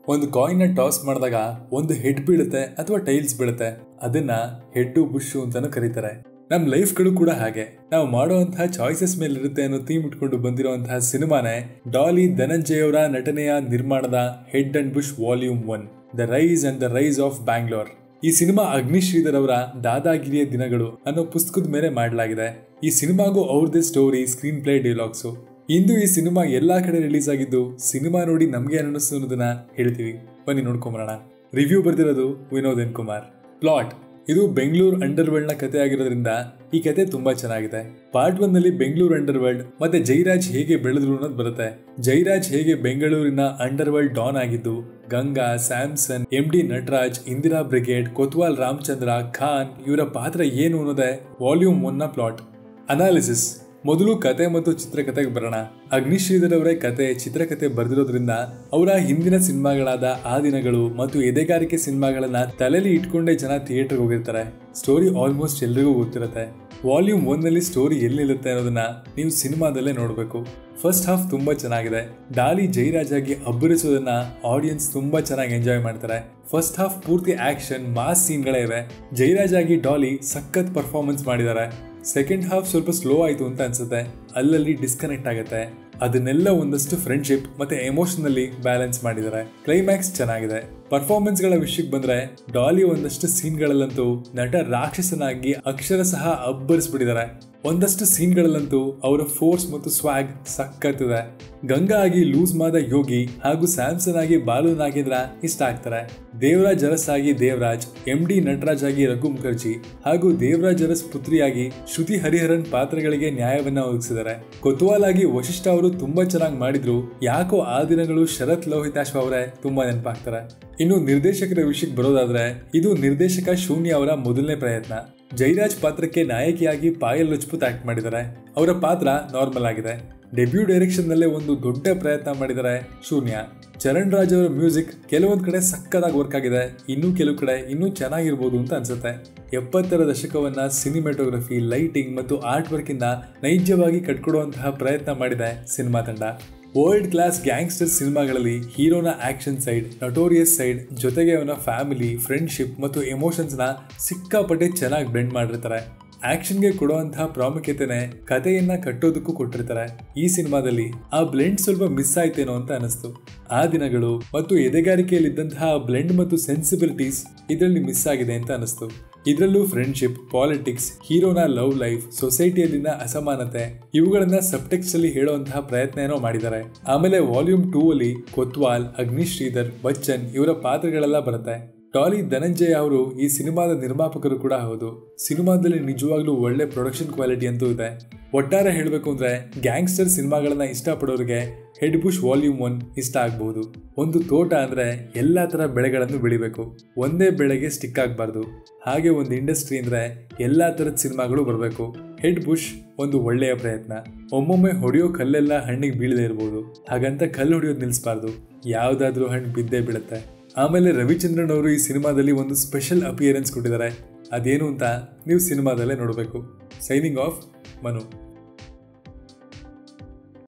ಒಂದು coin toss ಮಾಡಿದಾಗ ಒಂದು ಹೆಡ್ ಬೀಳುತ್ತೆ ಅಥವಾ ಟೈಲ್ಸ್ ಬೀಳುತ್ತೆ ಅದನ್ನ ಹೆಡ್ಡು ಬುಷ್ ಅಂತಾನು ಕರೀತಾರೆ ನಮ್ ಲೈಫ್ಗಳು ಕೂಡ ಹಾಗೆ ನಾವು ಮಾಡುವಂತಹ ಚಾಯ್ಸಸ್ ಮೇಲೆ ಇರುತ್ತೆ ಅನ್ನೋ ಥೀಮ್ ಇಟ್ಕೊಂಡು ಬಂದಿರುವಂತಹ ಸಿನಿಮಾನೇ ಡಾಲಿ ಧನಂಜಯ್ ಅವರ ನಟನೆಯ ನಿರ್ಮಾಣದ head and bush volume one the rice and the rise of Bangalore ಈ ಸಿನಿಮಾ ಅಗ್ನಿಶ್ರೀಧರ್ ಅವರ ದಾದಾಗಿರಿಯ ದಿನಗಳು ಅನ್ನೋ ಪುಸ್ತಕದ ಮೇಲೆ ಮಾಡಲಾಗಿದೆ ಈ ಸಿನಿಮಾಗೂ ಅವ್ರದ್ದೇ ಸ್ಟೋರಿ ಸ್ಕ್ರೀನ್ ಪ್ಲೇ ಡೈಲಾಗ್ಸು ಇಂದು ಈ ಸಿನಿಮಾ ಎಲ್ಲಾ ಕಡೆ ರಿಲೀಸ್ ಆಗಿದ್ದು ಸಿನಿಮಾ ನೋಡಿ ನಮ್ಗೆ ಏನ್ ಅನ್ನಿಸ್ತು ಅನ್ನೋದನ್ನ ಹೇಳ್ತೀವಿ ಬನ್ನಿ ನೋಡ್ಕೊಂಬರೋಣ ರಿವ್ಯೂ ಬರ್ದಿರೋದು ವಿನೋದ್ ಎನ್ ಕುಮಾರ್ ಪ್ಲಾಟ್ ಇದು ಬೆಂಗಳೂರು ಅಂಡರ್ವರ್ಲ್ಡ್ ನ ಕತೆ ಆಗಿರೋದ್ರಿಂದ ಈ ಕತೆ ತುಂಬಾ ಚೆನ್ನಾಗಿದೆ ಪಾರ್ಟ್ ಒನ್ ನಲ್ಲಿ ಬೆಂಗಳೂರು ಅಂಡರ್ವರ್ಲ್ಡ್ ಮತ್ತೆ ಜೈರಾಜ್ ಹೇಗೆ ಬೆಳೆದ್ರು ಅನ್ನೋದು ಬರುತ್ತೆ ಜೈರಾಜ್ ಹೇಗೆ ಬೆಂಗಳೂರಿನ ಅಂಡರ್ವರ್ಲ್ಡ್ ಡಾನ್ ಆಗಿದ್ದು Ganga Samson M D Nataraj Indira brigade Kotwal Ramachandra Khan ಇವರ ಪಾತ್ರ ಏನು ಅನ್ನೋದೇ ವಾಲ್ಯೂಮ್ ಒನ್ ನ ಪ್ಲಾಟ್ ಅನಾಲಿಸಿಸ್ ಮೊದಲು ಕತೆ ಮತ್ತು ಚಿತ್ರಕಥೆಗೆ ಬರೋಣ ಅಗ್ನಿಶ್ರೀಧರ್ ಅವರೇ ಕತೆ ಚಿತ್ರಕಥೆ ಬರೆದಿರೋದ್ರಿಂದ ಅವರ ಹಿಂದಿನ ಸಿನಿಮಾಗಳಾದ ಆ ದಿನಗಳು ಮತ್ತು ಎದೆಗಾರಿಕೆ ಸಿನಿಮಾಗಳನ್ನ ತಲೆಯಲ್ಲಿ ಇಟ್ಕೊಂಡೇ ಜನ ಥಿಯೇಟರ್ಗೆ ಹೋಗಿರ್ತಾರೆ ಸ್ಟೋರಿ ಆಲ್ಮೋಸ್ಟ್ ಎಲ್ರಿಗೂ ಗೊತ್ತಿರುತ್ತೆ ವಾಲ್ಯೂಮ್ ಒನ್ ನಲ್ಲಿ ಸ್ಟೋರಿ ಎಲ್ಲಿ ನಿಲ್ಲುತ್ತೆ ಅನ್ನೋದನ್ನ ನೀವು ಸಿನಿಮಾದಲ್ಲೇ ನೋಡಬೇಕು ಫಸ್ಟ್ ಹಾಫ್ ತುಂಬಾ ಚೆನ್ನಾಗಿದೆ ಡಾಲಿ ಜೈರಾಜ್ ಆಗಿ ಅಬ್ಬರಿಸೋದನ್ನ ಆಡಿಯನ್ಸ್ ತುಂಬಾ ಚೆನ್ನಾಗಿ ಎಂಜಾಯ್ ಮಾಡ್ತಾರೆ ಫಸ್ಟ್ ಹಾಫ್ ಪೂರ್ತಿ ಆಕ್ಷನ್ ಮಾಸ್ ಸೀನ್ಗಳೇ ಇವೆ ಜೈರಾಜ್ ಆಗಿ ಡಾಲಿ ಸಖತ್ ಪರ್ಫಾರ್ಮೆನ್ಸ್ ಮಾಡಿದ್ದಾರೆ ಸೆಕೆಂಡ್ ಹಾಫ್ ಸ್ವಲ್ಪ ಸ್ಲೋ ಆಯ್ತು ಅಂತ ಅನ್ಸುತ್ತೆ ಅಲ್ಲಲ್ಲಿ ಡಿಸ್ಕನೆಕ್ಟ್ ಆಗುತ್ತೆ ಅದನ್ನೆಲ್ಲ ಒಂದಷ್ಟು ಫ್ರೆಂಡ್ಶಿಪ್ ಮತ್ತೆ ಎಮೋಷನಲ್ಲಿ ಬ್ಯಾಲೆನ್ಸ್ ಮಾಡಿದ್ದಾರೆ ಕ್ಲೈಮ್ಯಾಕ್ಸ್ ಚೆನ್ನಾಗಿದೆ ಪರ್ಫಾರ್ಮೆನ್ಸ್ ಗಳ ವಿಷಯಕ್ಕೆ ಬಂದ್ರೆ ಡಾಲಿ ಒಂದಷ್ಟು ಸೀನ್ಗಳಲ್ಲಂತೂ ನಟ ರಾಕ್ಷಸನಾಗಿ ಅಕ್ಷರ ಸಹ ಅಬ್ಬರಿಸ್ಬಿಟ್ಟಿದ್ದಾರೆ ಒಂದಷ್ಟು ಸೀನ್ಗಳಲ್ಲಂತೂ ಅವರ ಫೋರ್ಸ್ ಮತ್ತು ಸ್ವಾಗ್ ಸಕ್ಕತ್ತಿದೆ ಗಂಗಾ ಆಗಿ ಲೂಸ್ ಮಾದ ಯೋಗಿ ಹಾಗೂ ಸ್ಯಾಮ್ಸನ್ ಆಗಿ ಬಾಲು ನಾಗೇಂದ್ರ ಇಷ್ಟ ಆಗ್ತಾರೆ ದೇವರಾಜ್ ಅರಸ್ ಆಗಿ ದೇವರಾಜ್ ಎಂ ಡಿ ನಟರಾಜ್ ಆಗಿ ರಘು ಮುಖರ್ಜಿ ಹಾಗೂ ದೇವರಾಜ್ ಅರಸ್ ಪುತ್ರಿಯಾಗಿ ಶ್ರುತಿ ಹರಿಹರನ್ ಪಾತ್ರಗಳಿಗೆ ನ್ಯಾಯವನ್ನ ಒದಗಿಸಿದ್ದಾರೆ ಕೊತ್ವಾಲ್ ಆಗಿ ವಶಿಷ್ಠ ಅವರು ತುಂಬಾ ಚೆನ್ನಾಗಿ ಮಾಡಿದ್ರು ಯಾಕೋ ಆ ದಿನಗಳು ಶರತ್ ಲೋಹಿತಾಶ್ವ ಅವರೇ ತುಂಬಾ ನೆನಪಾಗ್ತಾರೆ ಇನ್ನು ನಿರ್ದೇಶಕರ ವಿಷಯಕ್ಕೆ ಬರೋದಾದ್ರೆ ಇದು ನಿರ್ದೇಶಕ ಶೂನ್ಯ ಅವರ ಮೊದಲನೇ ಪ್ರಯತ್ನ ಜೈರಾಜ್ ಪಾತ್ರಕ್ಕೆ ನಾಯಕಿಯಾಗಿ ಪಾಯಲ್ ರಜಪೂತ್ ಆಕ್ಟ್ ಮಾಡಿದ್ದಾರೆ ಅವರ ಪಾತ್ರ ನಾರ್ಮಲ್ ಆಗಿದೆ ಡೆಬ್ಯೂ ಡೈರೆಕ್ಷನ್ ನಲ್ಲೇ ಒಂದು ದೊಡ್ಡ ಪ್ರಯತ್ನ ಮಾಡಿದ್ದಾರೆ ಶೂನ್ಯ ಚರಣ್ ರಾಜ್ ಅವರ ಮ್ಯೂಸಿಕ್ ಕೆಲವೊಂದ್ ಕಡೆ ಸಕ್ಕದಾಗಿ ವರ್ಕ್ ಆಗಿದೆ ಇನ್ನೂ ಕೆಲವು ಕಡೆ ಇನ್ನೂ ಚೆನ್ನಾಗಿರ್ಬೋದು ಅಂತ ಅನ್ಸುತ್ತೆ ಎಪ್ಪತ್ತರ ದಶಕವನ್ನ ಸಿನಿಮಾಟೋಗ್ರಫಿ ಲೈಟಿಂಗ್ ಮತ್ತು ಆರ್ಟ್ ವರ್ಕ್ ಇಂದ ನೈಜವಾಗಿ ಕಟ್ಕೊಡುವಂತಹ ಪ್ರಯತ್ನ ಮಾಡಿದೆ ಸಿನಿಮಾ ತಂಡ ವರ್ಲ್ಡ್ ಕ್ಲಾಸ್ ಗ್ಯಾಂಗ್ಸ್ಟರ್ ಸಿನಿಮಾಗಳಲ್ಲಿ ಹೀರೋನ ಆಕ್ಷನ್ ಸೈಡ್ ನಟೋರಿಯಸ್ ಸೈಡ್ ಜೊತೆಗೆ ಅವನ ಫ್ಯಾಮಿಲಿ ಫ್ರೆಂಡ್ಶಿಪ್ ಮತ್ತು ಎಮೋಷನ್ಸ್ ನ ಸಿಕ್ಕಾಪಟ್ಟೆ ಚೆನ್ನಾಗಿ ಬ್ಲೆಂಡ್ ಮಾಡಿರ್ತಾರೆ ಆಕ್ಷನ್ಗೆ ಕೊಡುವಂತಹ ಪ್ರಾಮುಖ್ಯತೆನೆ ಕಥೆಯನ್ನ ಕಟ್ಟೋದಕ್ಕೂ ಕೊಟ್ಟಿರ್ತಾರೆ ಈ ಸಿನಿಮಾದಲ್ಲಿ ಆ ಬ್ಲೆಂಡ್ ಸ್ವಲ್ಪ ಮಿಸ್ ಆಯ್ತೇನೋ ಅಂತ ಅನಿಸ್ತು ಆ ದಿನಗಳು ಮತ್ತು ಎದೆಗಾರಿಕೆಯಲ್ಲಿದ್ದಂತಹ ಬ್ಲೆಂಡ್ ಮತ್ತು ಸೆನ್ಸಿಬಿಲಿಟೀಸ್ ಇದರಲ್ಲಿ ಮಿಸ್ ಆಗಿದೆ ಅಂತ ಅನಿಸ್ತು ಇದರಲ್ಲೂ ಫ್ರೆಂಡ್ಶಿಪ್ ಪಾಲಿಟಿಕ್ಸ್ ಹೀರೋನ ಲವ್ ಲೈಫ್ ಸೊಸೈಟಿಯಲ್ಲಿನ ಅಸಮಾನತೆ ಇವುಗಳನ್ನ ಸಬ್ಟೆಕ್ಸ್ಟ್ ಅಲ್ಲಿ ಹೇಳುವಂತಹ ಪ್ರಯತ್ನ ಏನೋ ಮಾಡಿದ್ದಾರೆ ಆಮೇಲೆ ವಾಲ್ಯೂಮ್ ಟೂ ಅಲ್ಲಿ ಕೊತ್ವಾಲ್ ಅಗ್ನಿಶ್ ಶ್ರೀಧರ್ ಬಚ್ಚನ್ ಇವರ ಪಾತ್ರಗಳೆಲ್ಲ ಬರುತ್ತೆ ಟಾಲಿ ಧನಂಜಯ ಅವರು ಈ ಸಿನಿಮಾದ ನಿರ್ಮಾಪಕರು ಕೂಡ ಹೌದು ಸಿನಿಮಾದಲ್ಲಿ ನಿಜವಾಗ್ಲೂ ಒಳ್ಳೆ ಪ್ರೊಡಕ್ಷನ್ ಕ್ವಾಲಿಟಿ ಅಂತೂ ಇದೆ ಒಟ್ಟಾರೆ ಹೇಳಬೇಕು ಅಂದ್ರೆ ಗ್ಯಾಂಗ್ಸ್ಟರ್ ಸಿನಿಮಾಗಳನ್ನ ಇಷ್ಟಪಡೋರಿಗೆ ಹೆಡ್ ಬುಷ್ ವಾಲ್ಯೂಮ್ ಒನ್ ಇಷ್ಟ ಆಗಬಹುದು ಒಂದು ತೋಟ ಅಂದ್ರೆ ಎಲ್ಲಾ ತರ ಬೆಳೆಗಳನ್ನು ಬೆಳಿಬೇಕು ಒಂದೇ ಬೆಳೆಗೆ ಸ್ಟಿಕ್ ಆಗಬಾರ್ದು ಹಾಗೆ ಒಂದು ಇಂಡಸ್ಟ್ರಿ ಅಂದ್ರೆ ಎಲ್ಲಾ ತರದ ಸಿನಿಮಾಗಳು ಬರಬೇಕು ಹೆಡ್ ಬುಷ್ ಒಂದು ಒಳ್ಳೆಯ ಪ್ರಯತ್ನ ಒಮ್ಮೊಮ್ಮೆ ಹೊಡೆಯೋ ಕಲ್ಲೆಲ್ಲ ಹಣ್ಣಿಗೆ ಬೀಳದೇ ಇರ್ಬೋದು ಹಾಗಂತ ಕಲ್ಲು ಹೊಡೆಯೋದು ನಿಲ್ಲಿಸಬಾರ್ದು ಯಾವ್ದಾದ್ರೂ ಹಣ್ಣು ಬಿದ್ದೇ ಬೀಳುತ್ತೆ ಆಮೇಲೆ ರವಿಚಂದ್ರನ್ ಅವರು ಈ ಸಿನಿಮಾದಲ್ಲಿ ಒಂದು ಸ್ಪೆಷಲ್ ಅಪಿಯರೆನ್ಸ್ ಕೊಟ್ಟಿದ್ದಾರೆ ಅದೇನು ಅಂತ ನೀವು ಸಿನಿಮಾದಲ್ಲೇ ನೋಡಬೇಕು ಸೈನಿಂಗ್ ಆಫ್ ಮನು